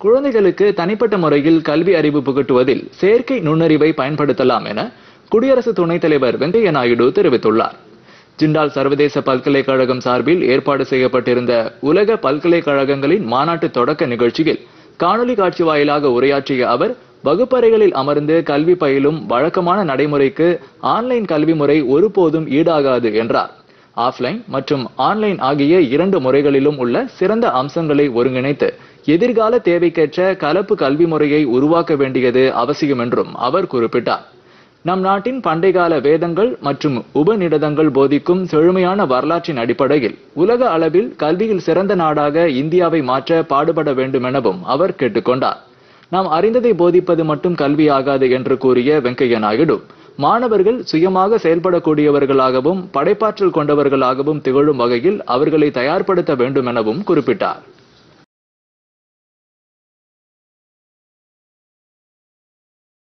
குழந்தைகளுக்கு தனிப்பட்ட முறையில் கல்வி அறிவு புகட்டுவதில் செயற்கை நுண்ணறிவை பயன்படுத்தலாம் என குடியரசு துணைத் தலைவர் வெங்கையா நாயுடு தெரிவித்துள்ளார் ஜிண்டால் சர்வதேச பல்கலைக்கழகம் சார்பில் ஏற்பாடு செய்யப்பட்டிருந்த உலக பல்கலைக்கழகங்களின் மாநாட்டு தொடக்க நிகழ்ச்சியில் காணொலி காட்சி வாயிலாக உரையாற்றிய அவர் வகுப்பறைகளில் அமர்ந்து கல்வி பயிலும் வழக்கமான நடைமுறைக்கு ஆன்லைன் கல்வி முறை ஒருபோதும் ஈடாகாது என்றார் ஆஃப்லைன் மற்றும் ஆன்லைன் ஆகிய இரண்டு முறைகளிலும் உள்ள சிறந்த அம்சங்களை ஒருங்கிணைத்து எதிர்கால தேவைக்கேற்ற கலப்பு கல்வி முறையை உருவாக்க வேண்டியது அவசியம் என்றும் அவர் குறிப்பிட்டார் நம் நாட்டின் பண்டைக்கால வேதங்கள் மற்றும் உபநிடதங்கள் போதிக்கும் செழுமையான வரலாற்றின் அடிப்படையில் உலக அளவில் கல்வியில் சிறந்த நாடாக இந்தியாவை மாற்ற பாடுபட வேண்டும் எனவும் அவர் கேட்டுக்கொண்டார் நாம் அறிந்ததை போதிப்பது மட்டும் கல்வியாகாது என்று கூறிய வெங்கையா நாயுடு மாணவர்கள் சுயமாக செயல்படக்கூடியவர்களாகவும் படைப்பாற்றல் கொண்டவர்களாகவும் திகழும் வகையில் அவர்களை தயார்படுத்த வேண்டும் எனவும் குறிப்பிட்டார்